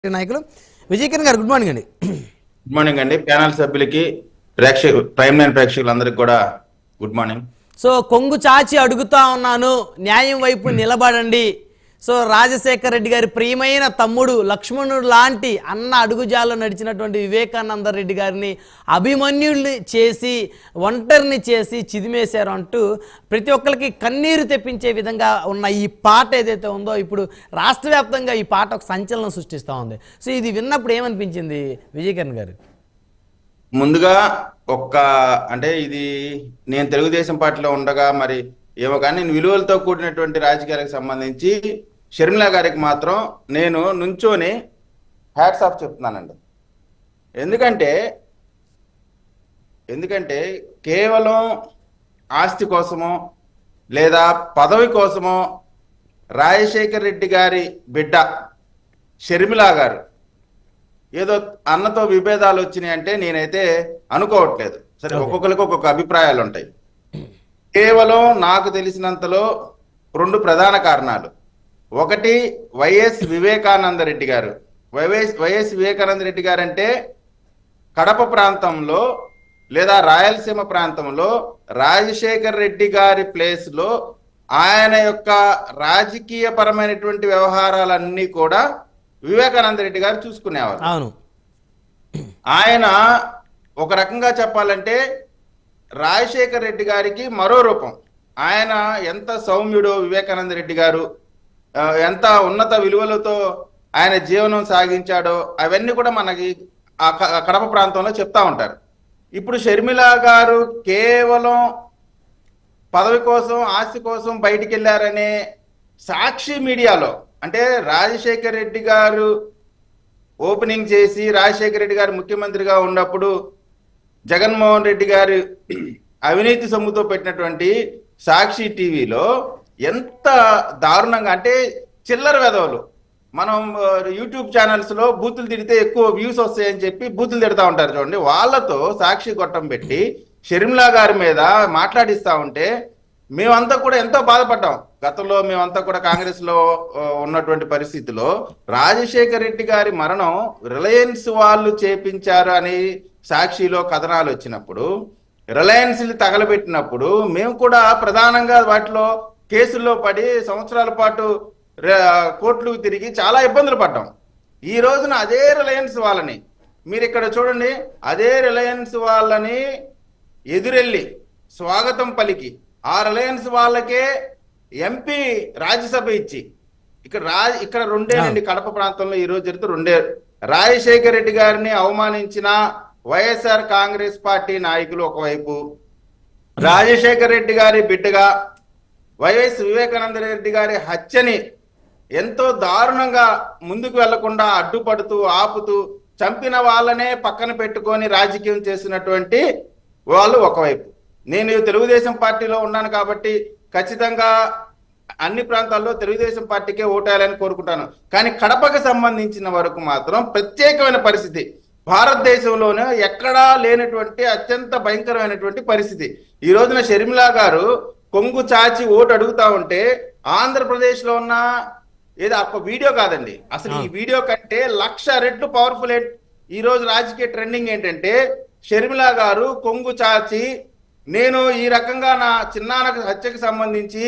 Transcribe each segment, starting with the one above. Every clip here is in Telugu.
నాయకులు విజయకిరణ్ గారు గుడ్ మార్నింగ్ అండి గుడ్ మార్నింగ్ అండి ప్యానల్ సభ్యులకి ప్రేక్షకు ప్రైమ్ లైన్ ప్రేక్షకులందరికీ కూడా గుడ్ మార్నింగ్ సో కొంగు చాచి అడుగుతా ఉన్నాను న్యాయం వైపు నిలబడండి సో రాజశేఖర్ రెడ్డి గారి ప్రియమైన తమ్ముడు లక్ష్మణుడు లాంటి అన్న అడుగుజాల్లో నడిచినటువంటి వివేకానంద రెడ్డి గారిని అభిమన్యుల్ని చేసి ఒంటరిని చేసి చిదిమేశారు అంటూ ప్రతి ఒక్కరికి కన్నీరు తెప్పించే విధంగా ఉన్న ఈ పాట ఏదైతే ఉందో ఇప్పుడు రాష్ట్ర వ్యాప్తంగా ఈ పాట ఒక సంచలనం సృష్టిస్తూ ఉంది సో ఇది విన్నప్పుడు ఏమనిపించింది విజయకిరణ్ గారు ముందుగా ఒక్క అంటే ఇది నేను తెలుగుదేశం పార్టీలో ఉండగా మరి ఏమో కానీ నేను విలువలతో కూడినటువంటి రాజకీయాలకు సంబంధించి షర్మిల గారికి మాత్రం నేను నుంచోని హ్యాట్స్ ఆఫ్ చెప్తున్నానండి ఎందుకంటే ఎందుకంటే కేవలం ఆస్తి కోసమో లేదా పదవి కోసమో రాజశేఖర్ రెడ్డి గారి బిడ్డ షర్మిల గారు ఏదో అన్నతో విభేదాలు వచ్చినాయి అంటే నేనైతే అనుకోవట్లేదు సరే ఒక్కొక్కరికి ఒక్కొక్క అభిప్రాయాలు ఉంటాయి కేవలం నాకు తెలిసినంతలో రెండు ప్రధాన కారణాలు ఒకటి వైఎస్ వివేకానంద రెడ్డి గారు వైఎస్ వైఎస్ వివేకానంద రెడ్డి గారు అంటే కడప ప్రాంతంలో లేదా రాయలసీమ ప్రాంతంలో రాజశేఖర్ రెడ్డి గారి ప్లేస్ లో ఆయన యొక్క రాజకీయ పరమైనటువంటి వ్యవహారాలన్నీ కూడా వివేకానంద రెడ్డి గారు చూసుకునేవారు అవును ఆయన ఒక రకంగా చెప్పాలంటే రాజశేఖర్ రెడ్డి గారికి మరో రూపం ఆయన ఎంత సౌమ్యుడో వివేకానంద రెడ్డి గారు ఆ, ఎంత ఉన్నత విలువలతో ఆయన జీవనం సాగించాడో అవన్నీ కూడా మనకి ఆ క- ఆ కడప ప్రాంతంలో చెప్తా ఉంటారు ఇప్పుడు షర్మిల గారు కేవలం పదవి కోసం ఆస్తి కోసం బయటికి వెళ్ళారనే సాక్షి మీడియాలో అంటే రాజశేఖర్ రెడ్డి గారు ఓపెనింగ్ చేసి రాజశేఖర రెడ్డి గారు ముఖ్యమంత్రిగా ఉన్నప్పుడు జగన్మోహన్ రెడ్డి గారు అవినీతి సొమ్ముతో పెట్టినటువంటి సాక్షి టీవీలో ఎంత దారుణంగా అంటే చిల్లర వెధవలు మనం ఆ, యూట్యూబ్ ఛానల్స్ లో బూతులు తిడితే ఎక్కువ వ్యూస్ వస్తాయని చెప్పి బూతులు తిడతా ఉంటారు చూడండి వాళ్ళతో సాక్షి గొట్టం పెట్టి షర్మిలా గారి మీద మాట్లాడిస్తా ఉంటే మేమంతా కూడా ఎంతో బాధపడ్డాం గతంలో మేమంతా కూడా కాంగ్రెస్ లో ఆ, ఉన్నటువంటి పరిస్థితిలో రాజశేఖర్ రెడ్డి గారి మరణం రిలయన్స్ వాళ్ళు చేపించారు అని సాక్షిలో కథనాలు వచ్చినప్పుడు రిలయన్స్ తగలబెట్టినప్పుడు మేము కూడా ప్రధానంగా వాటిలో కేసుల్లో పడి సంవత్సరాల పాటు ర- కోర్టులకు తిరిగి చాలా ఇబ్బందులు పడ్డాం ఈ రోజున అదే రిలయన్స్ వాళ్ళని మీరు ఇక్కడ చూడండి అదే రిలయన్స్ వాళ్ళని ఎదురెళ్ళి స్వాగతం పలికి ఆ రిలయన్స్ వాళ్ళకే ఎంపీ రాజ్యసభ ఇచ్చి ఇక్కడ రా ఇక్కడ రెండేనండి కడప ప్రాంతంలో ఈ రోజు జరుగుతూ రెండే రాజశేఖర్ రెడ్డి గారిని అవమానించిన వైఎస్ఆర్ కాంగ్రెస్ పార్టీ నాయకులు ఒకవైపు రాజశేఖర్ రెడ్డి గారి బిడ్డగా వైఎస్ వివేకానంద రెడ్డి గారి హత్యని ఎంతో దారుణంగా ముందుకు వెళ్లకుండా అడ్డుపడుతూ ఆపుతూ చంపిన వాళ్ళనే పక్కన పెట్టుకొని రాజకీయం చేసినటువంటి వాళ్ళు ఒకవైపు నేను తెలుగుదేశం పార్టీలో ఉన్నాను కాబట్టి ఖచ్చితంగా అన్ని ప్రాంతాల్లో తెలుగుదేశం పార్టీకే ఓటేయాలని కోరుకుంటాను కానీ కడపకు సంబంధించిన వరకు మాత్రం ప్రత్యేకమైన పరిస్థితి భారతదేశంలోనే ఎక్కడా లేనటువంటి అత్యంత భయంకరమైనటువంటి పరిస్థితి ఈ రోజున షర్మిలా గారు కొంగు చాచి ఓటు అడుగుతా ఉంటే ఆంధ్రప్రదేశ్ లో ఉన్న ఏదో ఒక వీడియో కాదండి అసలు ఈ వీడియో కంటే లక్ష రెట్లు పవర్ఫుల్ ఈ రోజు రాజకీయ ట్రెండింగ్ ఏంటంటే షర్మిలా గారు కొంగు చాచి నేను ఈ రకంగా నా చిన్నాన్నకు హత్యకు సంబంధించి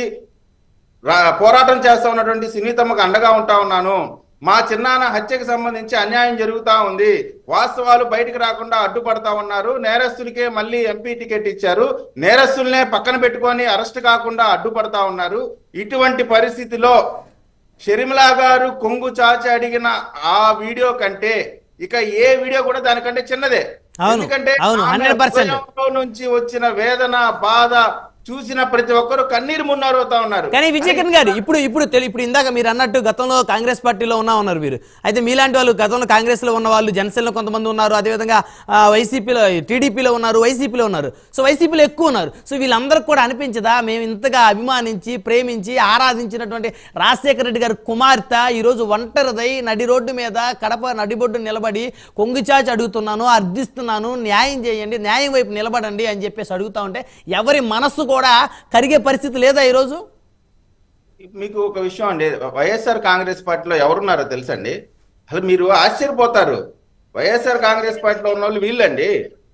రా- పోరాటం చేస్తా ఉన్నటువంటి సునీతమ్మకు అండగా ఉంటా ఉన్నాను మా చిన్నాన్న హత్యకు సంబంధించి అన్యాయం జరుగుతా ఉంది వాస్తవాలు బయటకు రాకుండా అడ్డుపడతా ఉన్నారు నేరస్తులకే మళ్ళీ ఎంపీ టికెట్ ఇచ్చారు నేరస్తుల్నే పక్కన పెట్టుకొని అరెస్ట్ కాకుండా అడ్డుపడతా ఉన్నారు ఇటువంటి పరిస్థితిలో షర్మిలా గారు కొంగు చాచి అడిగిన ఆ వీడియో కంటే ఇక ఏ వీడియో కూడా దానికంటే చిన్నదే అవును, ఎందుకంటే అవును, ఆమె 100%. హృదయంలో నుంచి వచ్చిన వేదన బాధ చూసిన ప్రతి ఒక్కరు కన్నీరు మున్నారుతా ఉన్నారు కానీ విజయకిరణ్ గారు ఇప్పుడు ఇప్పుడు తెలి ఇప్పుడు ఇందాక మీరు అన్నట్టు గతంలో కాంగ్రెస్ పార్టీలో ఉన్నా ఉన్నారు మీరు అయితే మీలాంటి వాళ్ళు గతంలో కాంగ్రెస్ లో ఉన్న వాళ్ళు జనసేనలో కొంతమంది ఉన్నారు అదేవిధంగా ఆ, వైసీపీలో టీడీపీలో ఉన్నారు వైసీపీలో ఉన్నారు సో వైసీపీలో ఎక్కువ ఉన్నారు సో వీళ్ళందరికీ కూడా అనిపించదా మేము ఇంతగా అభిమానించి ప్రేమించి ఆరాధించినటువంటి రాజశేఖర రెడ్డి గారి కుమార్తె ఈరోజు ఒంటరిదై నడి రోడ్డు మీద కడప నడిబొడ్డు నిలబడి కొంగుచాచి అడుగుతున్నాను అర్థిస్తున్నాను న్యాయం చేయండి న్యాయం వైపు నిలబడండి అని చెప్పేసి అడుగుతా ఉంటే ఎవరి మనస్సు కూడా కరిగే పరిస్థితి లేదా ఈరోజు మీకు ఒక విషయం అండి వైఎస్ఆర్ కాంగ్రెస్ పార్టీలో ఎవరున్నారో తెలుసండి అసలు మీరు ఆశ్చర్యపోతారు వైఎస్ఆర్ కాంగ్రెస్ పార్టీలో ఉన్న వాళ్ళు వీళ్ళండి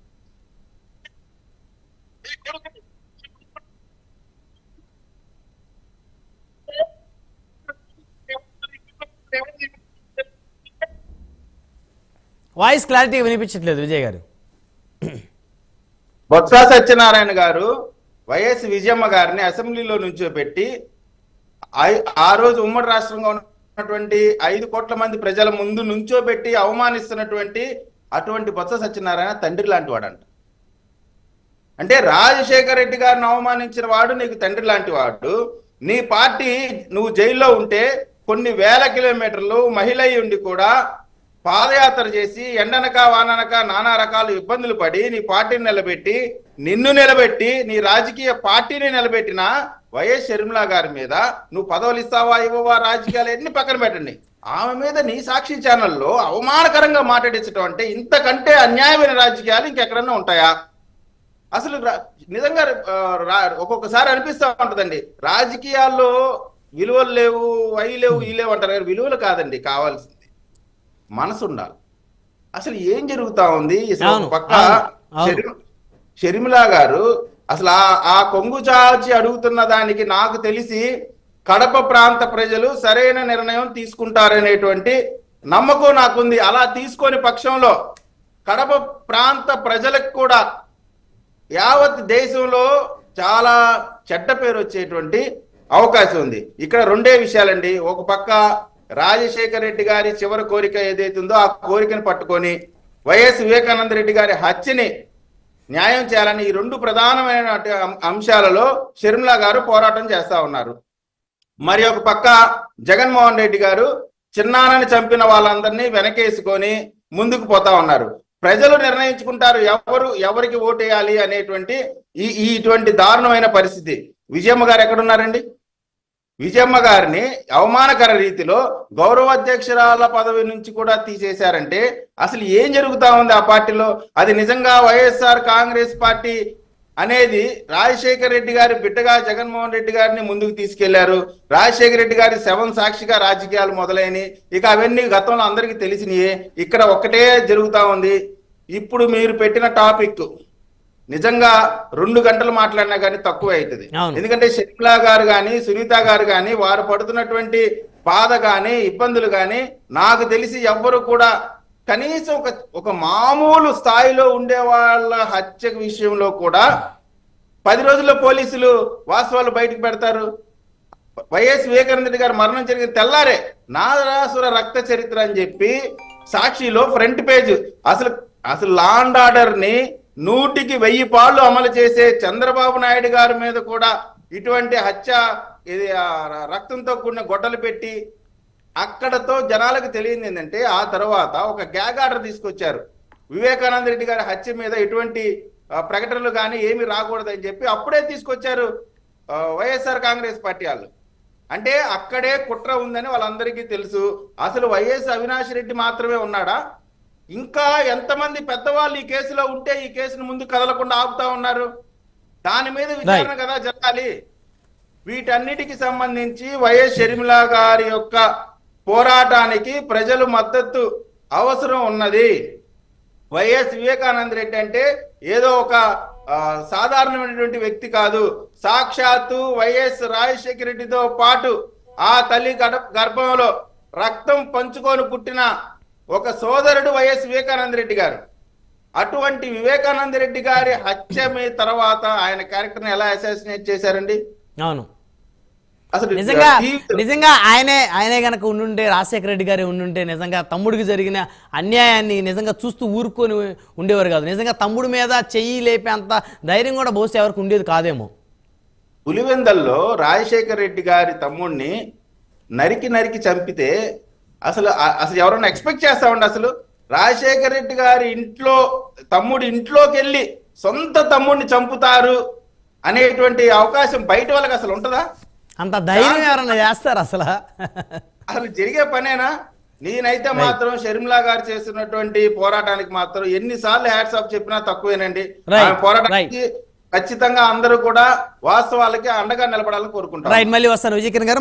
వాయిస్ క్లారిటీ వినిపించట్లేదు విజయ్ గారు బొత్స సత్యనారాయణ గారు వైఎస్ విజయమ్మ గారిని అసెంబ్లీలో నుంచోబెట్టి ఐ- ఆ రోజు ఉమ్మడి రాష్ట్రంగా ఉన్నటువంటి ఐదు కోట్ల మంది ప్రజల ముందు నుంచోబెట్టి అవమానిస్తున్నటువంటి అటువంటి బొత్స సత్యనారాయణ తండ్రి లాంటి వాడంట అంటే రాజశేఖర రెడ్డి గారిని అవమానించిన వాడు నీకు తండ్రి లాంటి వాడు నీ పార్టీ నువ్వు జైల్లో ఉంటే కొన్ని వేల కిలోమీటర్లు మహిళ అయి ఉండి కూడా పాదయాత్ర చేసి ఎండనక వాననక నానా రకాల ఇబ్బందులు పడి నీ పార్టీని నిలబెట్టి నిన్ను నిలబెట్టి నీ రాజకీయ పార్టీని నిలబెట్టిన వైఎస్ షర్మిలా గారి మీద నువ్వు పదవులు ఇస్తావా ఇవ్వవా రాజకీయాలు ఎన్ని పక్కన పెట్టండి ఆమె మీద నీ సాక్షి ఛానల్లో అవమానకరంగా మాట్లాడించడం అంటే ఇంతకంటే అన్యాయమైన రాజకీయాలు ఇంకెక్కడన్నా ఉంటాయా అసలు రా- నిజంగా ఆ, రా- ఒక్కొక్కసారి అనిపిస్తా ఉంటదండి రాజకీయాల్లో విలువలు లేవు అవి లేవు ఈ లేవు అంటారు కానీ విలువలు కాదండి కావాల్సింది మనసు ఉండాలి అసలు ఏం జరుగుతా ఉంది అసలు ఒక అవును, పక్క అవును, అవును. షర్మి- షర్మిలా గారు అసలు ఆ ఆ కొంగు చాచి అడుగుతున్న దానికి నాకు తెలిసి కడప ప్రాంత ప్రజలు సరైన నిర్ణయం తీసుకుంటారనేటువంటి నమ్మకం నాకుంది అలా తీసుకొని పక్షంలో కడప ప్రాంత ప్రజలకు కూడా యావత్ దేశంలో చాలా చెడ్డ పేరు వచ్చేటువంటి అవకాశం ఉంది ఇక్కడ రెండే విషయాలండి ఒక పక్క రాజశేఖర రెడ్డి గారి చివరి కోరిక ఏదైతుందో ఆ కోరికను పట్టుకొని వైఎస్ వివేకానంద రెడ్డి గారి హత్యని న్యాయం చేయాలని ఈ రెండు ప్రధానమైన అంశాలలో షర్మిలా గారు పోరాటం చేస్తా ఉన్నారు మరి ఒక పక్క జగన్మోహన్ రెడ్డి గారు చిన్నానని చంపిన వాళ్ళందరినీ వెనకేసుకొని ముందుకు పోతా ఉన్నారు ప్రజలు నిర్ణయించుకుంటారు ఎవరు ఎవరికి ఓటేయాలి అనేటువంటి ఈ ఈ ఇటువంటి దారుణమైన పరిస్థితి విజయమ్మ గారు ఎక్కడున్నారండి విజయమ్మ గారిని అవమానకర రీతిలో గౌరవాధ్యక్షురాల పదవి నుంచి కూడా తీసేశారంటే అసలు ఏం జరుగుతా ఉంది ఆ పార్టీలో అది నిజంగా వైఎస్ఆర్ కాంగ్రెస్ పార్టీ అనేది రాజశేఖర రెడ్డి గారి బిడ్డగా జగన్మోహన్ రెడ్డి గారిని ముందుకు తీసుకెళ్లారు రాజశేఖర రెడ్డి గారి శవం సాక్షిగా రాజకీయాలు మొదలైనవి ఇక అవన్నీ గతంలో అందరికీ తెలిసినయే ఇక్కడ ఒక్కటే జరుగుతా ఉంది ఇప్పుడు మీరు పెట్టిన టాపిక్ నిజంగా రెండు గంటలు మాట్లాడినా కానీ తక్కువ అవుతుంది అవును. ఎందుకంటే షర్మిలా గారు కానీ సునీత గారు కానీ వారు పడుతున్నటువంటి బాధ కానీ ఇబ్బందులు కానీ నాకు తెలిసి ఎవ్వరు కూడా కనీసం ఒక ఒక మామూలు స్థాయిలో ఉండే వాళ్ళ హత్య విషయంలో కూడా పది రోజుల్లో పోలీసులు వాస్తవాలు బయటకు పెడతారు వైఎస్ వివేకానంద రెడ్డి గారు మరణం జరిగిన తెల్లారే నారాసుర రక్త చరిత్ర అని చెప్పి సాక్షిలో ఫ్రంట్ పేజ్ అసలు అసలు లాండ్ ఆర్డర్ ని నూటికి వెయ్యి పాళ్ళు అమలు చేసే చంద్రబాబు నాయుడు గారి మీద కూడా ఇటువంటి హత్య ఇది ఆ, రక్తంతో కూడిన గొడ్డలు పెట్టి అక్కడతో జనాలకు తెలియంది ఏంటంటే ఆ తర్వాత ఒక గ్యాగ్ ఆర్డర్ తీసుకొచ్చారు వివేకానంద రెడ్డి గారి హత్య మీద ఎటువంటి ఆ, ప్రకటనలు కానీ ఏమి రాకూడదని చెప్పి అప్పుడే తీసుకొచ్చారు ఆ, వైఎస్ఆర్ కాంగ్రెస్ పార్టీ వాళ్ళు అంటే అక్కడే కుట్ర ఉందని వాళ్ళందరికీ తెలుసు అసలు వైఎస్ అవినాష్ రెడ్డి మాత్రమే ఉన్నాడా ఇంకా ఎంతమంది పెద్దవాళ్ళు ఈ కేసులో ఉంటే ఈ కేసును ముందు కదలకుండా ఆపుతా ఉన్నారు దాని మీద విచారణ కదా జరగాలి వీటన్నిటికి సంబంధించి వైఎస్ షర్మిల గారి యొక్క పోరాటానికి ప్రజలు మద్దతు అవసరం ఉన్నది వైఎస్ వివేకానంద రెడ్డి అంటే ఏదో ఒక ఆ, సాధారణమైనటువంటి వ్యక్తి కాదు సాక్షాత్తు వైఎస్ రాజశేఖర రెడ్డితో పాటు ఆ తల్లి గడ- గర్భంలో రక్తం పంచుకొని పుట్టిన ఒక సోదరుడు వైఎస్ వివేకానంద రెడ్డి గారు అటువంటి వివేకానంద రెడ్డి గారి హత్య మీ తర్వాత ఆయన క్యారెక్టర్ని ఎలా అసాసినేట్ చేశారండి అవును అసలు నిజంగా జీవితం- నిజంగా ఆయనే ఆయనే గనక ఉండుంటే రాజశేఖర రెడ్డి గారి ఉండుంటే నిజంగా తమ్ముడికి జరిగిన అన్యాయాన్ని నిజంగా చూస్తూ ఊరుకొని ఉండేవారు కాదు నిజంగా తమ్ముడి మీద చెయ్యి లేపే అంత ధైర్యం కూడా బహుశా ఎవరికి ఉండేది కాదేమో పులివెందల్లో రాజశేఖర రెడ్డి గారి తమ్ముడిని నరికి నరికి చంపితే అసలు ఆ- అసలు ఎవరన్నా ఎక్స్పెక్ట్ చేస్తామండి అసలు రాజశేఖర రెడ్డి గారి ఇంట్లో తమ్ముడి ఇంట్లోకి వెళ్ళి సొంత తమ్ముడిని చంపుతారు అనేటువంటి అవకాశం బయట వాళ్ళకి అసలు ఉంటుందా అంత ధైర్యం ఎవరన్నా చేస్తారు అసలు అసలు జరిగే పనేనా నేనైతే మాత్రం షర్మిలా గారు చేస్తున్నటువంటి పోరాటానికి మాత్రం ఎన్నిసార్లు హ్యాట్స్ ఆఫ్ చెప్పినా తక్కువేనండి Right, ఆమె పోరాటానికి ఖచ్చితంగా అందరూ కూడా వాస్తవాలకి అండగా నిలబడాలని కోరుకుంటారు రైట్ మళ్ళీ వస్తాను విజయకిరణ్ గారు